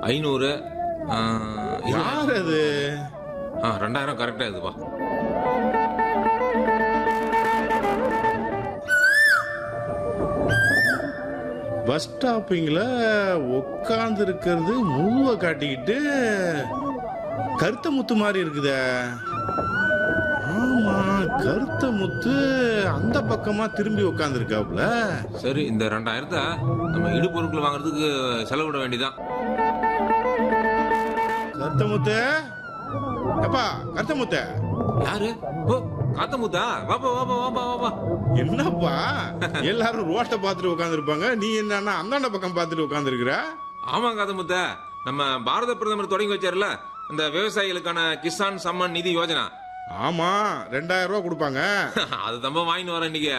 ஐநூறு ஆ, இது- யார் அது ஆ, ரெண்டாயிரம் கரெக்டா இதுப்பா பஸ் ஸ்டாப்பிங்ல உட்கார்ந்து இருக்கிறது முழுவ காட்டிக்கிட்டு கருத்த முத்து மாதிரி இருக்குதே ஆமா கருத்த முத்து அந்த பக்கமா திரும்பி உட்கார்ந்துருக்காப்ல சரி இந்த ரெண்டாயிரத்தை நம்ம இடுப்பொருட்கள் வாங்குறதுக்கு செலவிட வேண்டியதான் கருத்த முத்து அப்பா கருத்த முத்த யாரு ஓ காத்தமுத்தா வாப்பா வாப்பா வாப்பா வாப்பா என்னப்பா எல்லாரும் ரோட்டை பார்த்துட்டு உட்காந்துருப்பாங்க நீ என்னன்னா அந்தாண்ட பக்கம் பார்த்துட்டு உட்காந்துருக்கிற ஆமா காத்தமுத்த நம்ம பாரத பிரதமர் தொடங்கி வச்சார்ல இந்த விவசாயிகளுக்கான கிசான் சம்மன் நிதி யோஜனா ஆமா ரெண்டாயிரம் ரூபாய் கொடுப்பாங்க அது தம்ப வாங்கிட்டு வரேன் இன்னைக்கு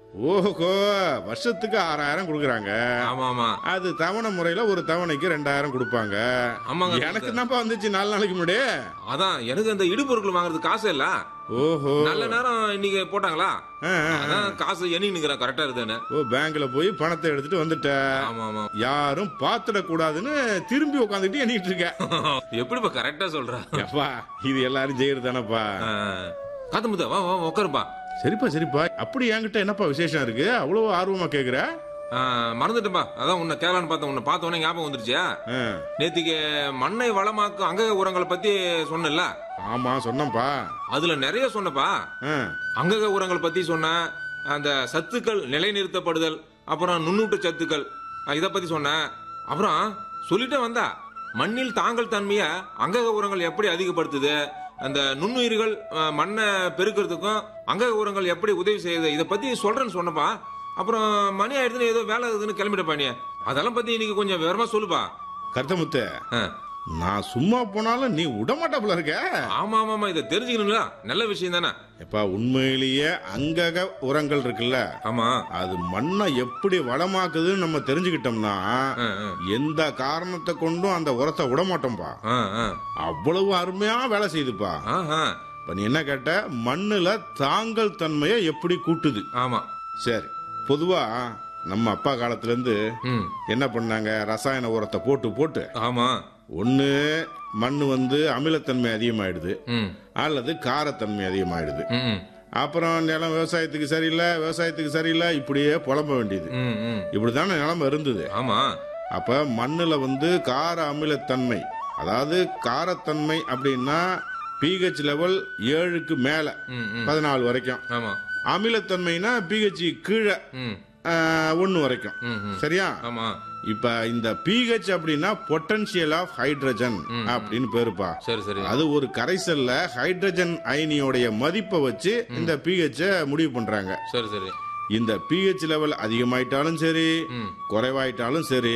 ஓஹோ வருஷத்துக்கு ஆறாயிரம் கொடுக்குறாங்க ஆமா ஆமா அது தவணை முறையில ஒரு தவணைக்கு ரெண்டாயிரம் கொடுப்பாங்க ஆமாங்க எனக்கு என்னப்பா வந்துச்சு நாலு நாளைக்கு முன்னாடி அதான் எனக்கு அந்த இடுப்பொருட்கள் வாங்குறதுக்கு காசு இல்ல ஓஹோ நல்ல நேரம் இன்னைக்கு போட்டாங்களா ஆ, ஆ, ஆ. அதான் காசு எண்ணி நிக்கிறேன் கரெக்டா இருக்குன்னு ஓ பேங்க்ல போய் பணத்தை எடுத்துட்டு வந்துட்ட ஆமா ஆமா யாரும் பாத்துட கூடாதுன்னு திரும்பி உட்காந்துட்டு எண்ணிட்டு இருக்க எப்படிப்பா கரெக்டா சொல்ற எப்பா இது எல்லாரும் செய்யறது தானப்பா காத்தமுத்தா வா வா உட்காருப்பா சரிப்பா சரிப்பா அப்படி என்கிட்ட என்னப்பா விசேஷம் இருக்கு அவ்வளவு ஆர்வமா கேக்குற ஆ, மறந்துட்டேன்பா அதான் உன்னை கேளான்னு பார்த்தேன் உன்னை பார்த்த உடனே ஞாபகம் வந்துருச்சு ஆ, நேத்திக்கு மண்ணை வளமாக்கும் அங்கக உரங்களை பத்தி சொன்னல ஆமா சொன்னப்பா அதுல நிறைய சொன்னப்பா ஆ, அங்கக உரங்கள் பத்தி சொன்ன அந்த சத்துக்கள் நிலைநிறுத்தப்படுதல் அப்புறம் நுண்ணூட்ட சத்துக்கள் அஹ் இத பத்தி சொன்னேன் அப்புறம் சொல்லிட்டே வந்தா மண்ணில் தாங்கல் தன்மைய அங்கக உரங்கள் எப்படி அதிகப்படுத்துது அந்த நுண்ணுயிர்கள் அஹ், மண்ணை பெருக்கிறதுக்கும் அங்கக உரங்கள் எப்படி உதவி செய்யுது இத பத்தி சொல்றேன்னு சொன்னப்பா அப்புறம் மணி ஆயிடுதுன்னு ஏதோ வேலை இருக்குதுன்னு கிளம்பிட்டப்பா நீ அதெல்லாம் பத்தி இன்னைக்கு கொஞ்சம் விவரமா சொல்லுப்பா கருத்தமுத்து அஹ். நான் சும்மா போனாலும் நீ விடமாட்டாப்புல இருக்க ஆமா ஆமா ஆமா இதை தெரிஞ்சுக்கணுங்களா நல்ல விஷயம் தானே எப்பா உண்மையிலேயே அங்கக உரங்கள் இருக்குல்ல ஆமா அது மண்ணை எப்படி வளமாக்குதுன்னு நம்ம தெரிஞ்சுக்கிட்டோம்னா அஹ், அஹ். எந்த காரணத்தை கொண்டும் அந்த உரத்தை விட மாட்டோம்பா அஹ், அஹ். அவ்வளவு அருமையா வேலை செய்யுதுப்பா ஆஹா. இப்ப நீ என்ன கேட்ட மண்ணுல தாங்கல் தன்மையை எப்படி கூட்டுது ஆமா சரி பொதுவா நம்ம அப்பா காலத்துல இருந்து ம் என்ன பண்ணாங்க ரசாயன உரத்தை போட்டு போட்டு ஆமா ஒண்ணு மண்ணு வந்து அமிலத்தன்மை அதிகமாயிடுது ம் அல்லது காரத்தன்மை அதிகமாயிடுது ம், ம் அப்புறம் நிலம் விவசாயத்துக்கு சரியில்லை விவசாயத்துக்கு சரியில்லை இப்படியே புலம்ப வேண்டியது ம், ம். இப்படிதானே நிலைமை இருந்தது ஆமா அப்ப மண்ணுல வந்து கார அமிலத்தன்மை அதாவது காரத்தன்மை அப்படின்னா பிஹெச் லெவல் ஏழுக்கு மேல ம், ம். பதினாலு வரைக்கும் ஆமா அமிலத்தன்மைனா பிஹெச் கீழே ம் ஒன்னு வரைக்கும் ம், ம். சரியா ஆமா இப்ப இந்த பிஹெச் அப்படின்னா பொட்டன்சியல் ஆஃப் ஹைட்ரஜன் அப்படின்னு பேருப்பா சரி சரி அது ஒரு கரைசல்ல ஹைட்ரஜன் அயனியோடைய மதிப்பை வச்சு இந்த பிஹெச் முடிவு பண்றாங்க சரி சரி இந்த பிஹெச் லெவல் அதிகமாயிட்டாலும் சரி ம் குறைவாயிட்டாலும் சரி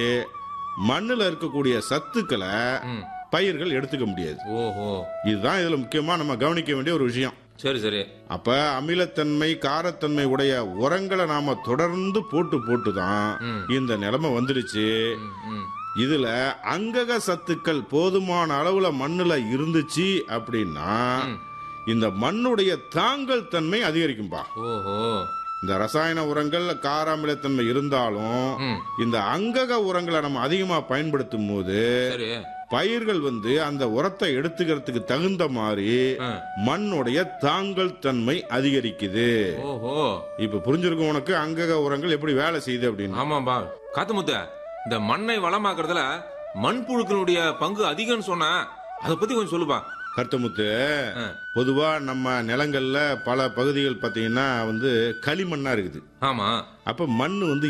மண்ணுல இருக்கக்கூடிய சத்துக்களை ம் பயிர்கள் எடுத்துக்க முடியாது ஓஹோ இதுதான் இதுல முக்கியமா நம்ம கவனிக்க வேண்டிய ஒரு விஷயம் சரி சரி அப்ப அமிலத்தன்மை காரத்தன்மை உடைய உரங்களை நாம தொடர்ந்து போட்டு போட்டு தான் ம். இந்த நிலைமை வந்துடுச்சு ம், ம். இதுல அங்கக சத்துக்கள் போதுமான அளவுல மண்ணுல இருந்துச்சு அப்படின்னா ம். இந்த மண்ணுடைய தாங்கல் தன்மை அதிகரிக்கும்பா ஓஹோ இந்த ரசாயன உரங்கள் கார அமிலத்தன்மை இருந்தாலும் ம் இந்த அங்கக உரங்களை நம்ம அதிகமா பயன்படுத்தும் போது சரி பயிர்கள் வந்து அந்த உரத்தை எடுத்துக்கிறதுக்கு தகுந்த மாதிரி ஆ. மண்ணுடைய தாங்கல் தன்மை அதிகரிக்குது ஓஹோ இப்ப புரிஞ்சிருக்கும் உனக்கு அங்கக உரங்கள் எப்படி வேலை செய்யுது அப்படின்னு ஆமாம்பா காத்துமுத்த இந்த மண்ணை வளமாக்குறதுல மண்புழுக்களுடைய பங்கு அதிகம்னு சொன்னா அதை பத்தி கொஞ்சம் சொல்லுப்பா கருத்தமுத்து ஆ. பொதுவா நம்ம நிலங்கள்ல பல பகுதிகள் பாத்தீங்கன்னா வந்து களிமண்ணா இருக்குது ஆமா அப்ப மண் வந்து